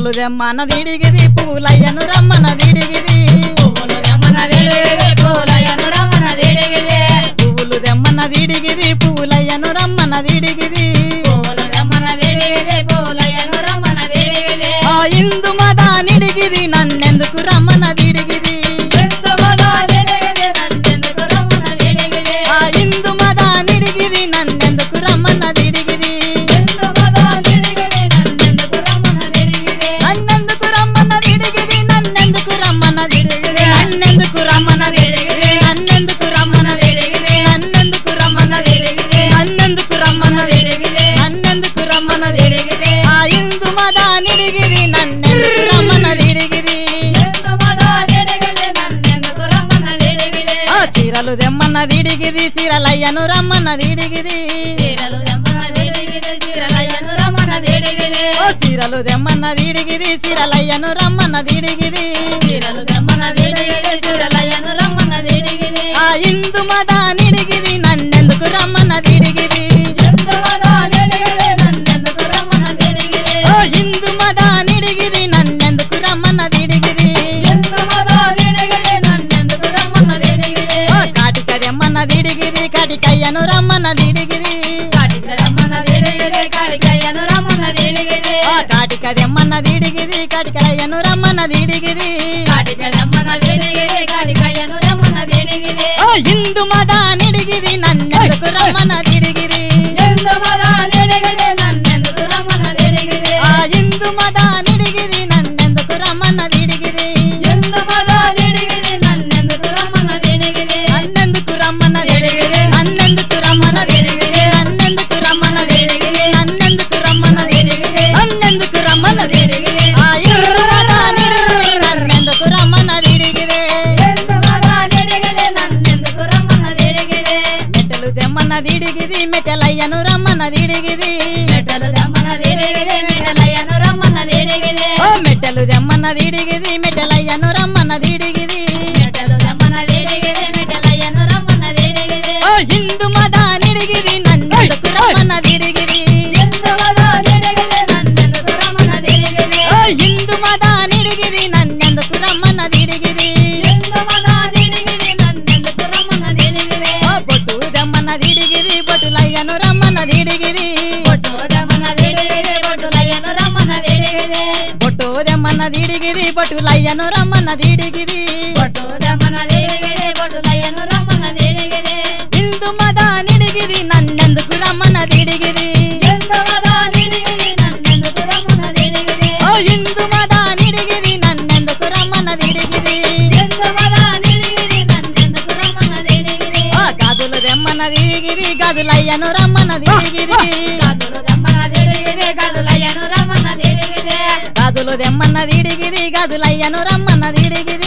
పువ్వులు దెమ్మన దిడిగిది పువ్వులయ్యను రమ్మన దిడిగిది పువ్వులు దెమ్మన దిడిగిది పూలయ్యను రమ్మన దిడిగిది పువ్వులు దెమ్మన దిడిగిది పువ్వులయ్యను రమ్మన దిడిగిది పువ్వులు దెమ్మన దిడిగిది పూలయ్యను రమ్మన దిడిగిది ఆ ఇందు మద నిడిగిది నన్నెందుకు రమ్మన దిడిగిది ఎంత మదా దిడిగిది నన్నెందుకు రమ్మన దిడిగిది ఆ ఇందు మద నిడిగిది నన్నెందుకు రమ్మన దిడిగిది ఎంత మదా దిడిగిది నన్నెందుకు రమ్మన దిడిగిది నన్నెందుకు రమ్మన దిడిగిది నన్నెందుకు రమ్మన దిడిగిది నన్నెందుకు రమ్మన దిడిగిది నన్నెందుకు రమ్మన దిడిగిది నన్నెందుకు రమ్మన దిడిగిది నన్నెందుకు రమ్మన దిడిగిది నన్నెందుకు రమ్మన దిడిగిది ఆ ఇందు మద నిడిగిది నన్నెందుకు రమ్మన దిడిగిది ఎంత మదా దిడిగిది నన్నెందుకు రమ్మన దిడిగిది ఆ చీరలు దెమ్మన్న దిడిగిది చీరలయ్యను రమ్మన్న దిడిగిది చీరలు దెమ్మన దిడిగిది చీరలయ్యను రమ్మన దిడిగిది ఓ చీరలు దెమ్మన్న దిడిగిది చీరలయ్యను రమ్మన్న దిడిగిది చీరలు దెమ్మన దిడిగిది చీరలయ్యను రమ్మన దిడిగిది ఆ ఇందు మద నిడిగిది నన్నెందుకు రమ్మన్న దిడిగిది ఎంత మదా దిడిగిది నన్నెందుకు రమ్మన దిడిగిది ఓ ఇందు మద నిడిగిది నన్నెందుకు రమ్మన్న దిడిగిది ఎంత మదా దిడిగిది నన్నెందుకు రమ్మన దిడిగిది ఓ కాటిక దెమ్మన్న దిడిగిది కటికయ్యను రమ్మన్న దిడిగిది కాటిక రమ్మన దిడిగిది కాటికయ్యను రమ్మన దిడిగిది ఓ కాటిక దెమ్మన్న దిడిగిది కటికయ్యను రమ్మన్న దిడిగిది కాటిక రమ్మన దిడిగిది కాటికయ్యను రమ్మన దిడిగిది ఓ ఇందు మద నిడిగిది నన్నెందుకు రమ్మన్న దిడిగిది ఎంత మదా దిడిగిది నన్నెందుకు రమ్మన దిడిగిది ఆ ఇందు మద నిడిగిది నన్నెందుకు రమ్మన్న దిడిగిది ఎంత మదా దిడిగిది నన్నెందుకు రమ్మన దిడిగిది నన్నెందుకు రమ్మన్న దిడిగిది నన్నెందుకు రమ్మన్న దిడిగిది నన్నెందుకు రమ్మన్న దిడిగిది నన్నెందుకు రమ్మన్న దిడిగిది నన్నెందుకు రమ్మన్న దిడిగిది ఆ ఇందు మద నిడిగిది నన్నెందుకు రమ్మన్న దిడిగిది ఎంత మదా దిడిగిది నన్నెందుకు రమ్మన దిడిగిది మెట్టలు దెమ్మన్న దిడిగిది మెట్టలయ్యను రమ్మన్న దిడిగిది మెట్టలు దమ్మన దిడిగిది మెడలయ్యను రమ్మన దిడిగిది ఓ మెట్టలు దెమ్మన్న దిడిగిది మెట్టలయ్యను రమ్మన్న దిడిగిది మెట్టలు దమ్మన దిడిగిది మెడలయ్యను రమ్మన దిడిగిది ఓ హిందు మద నిడిగిది నన్నెందుకు రమ్మన్న దిడిగిది ఎంత మదా దిడిగిది నన్నెందుకు రమ్మన దిడిగిది ఓ హిందు మద నిడిగిది నన్నెందుకు రమ్మన్న దిడిగిది ఎంత మదా దిడిగిది నన్నెందుకు రమ్మన దిడిగిది ఓ బొట్టు దమ్మన్న దిడిగిది బొట్టులయ్యను రమ్మన్న దిడిగిది బొట్టు దమ్మన దిడిగిది బొట్టులయ్యను రమ్మన దిడిగిది బొట్టు దమ్మన్న దిడిగిది బొట్టులయ్యను రమ్మన్న దిడిగిది బొట్టు దమ్మన దిడిగిది బొట్టులయ్యను రమ్మన దిడిగిది హిందు మద నిడిగిది నన్నెందుకు రమ్మన్న దిడిగిది ఎంత మదా దిడిగిది నన్నెందుకు రమ్మన దిడిగిది ఓ హిందు మద నిడిగిది నన్నెందుకు రమ్మన్న దిడిగిది ఎంత మదా దిడిగిది నన్నెందుకు రమ్మన దిడిగిది ఆ గాజులు దెమ్మన్న దిడిగిది గాజులయ్యను రమ్మన్న దిడిగిది గాజులు దమ్మన దిడిగిది గాజులయ్యను రమ్మన దిడిగిది గాజులు దెమ్మన్న దిడిగిది గాజులయ్యను రమ్మన్న దిడిగిది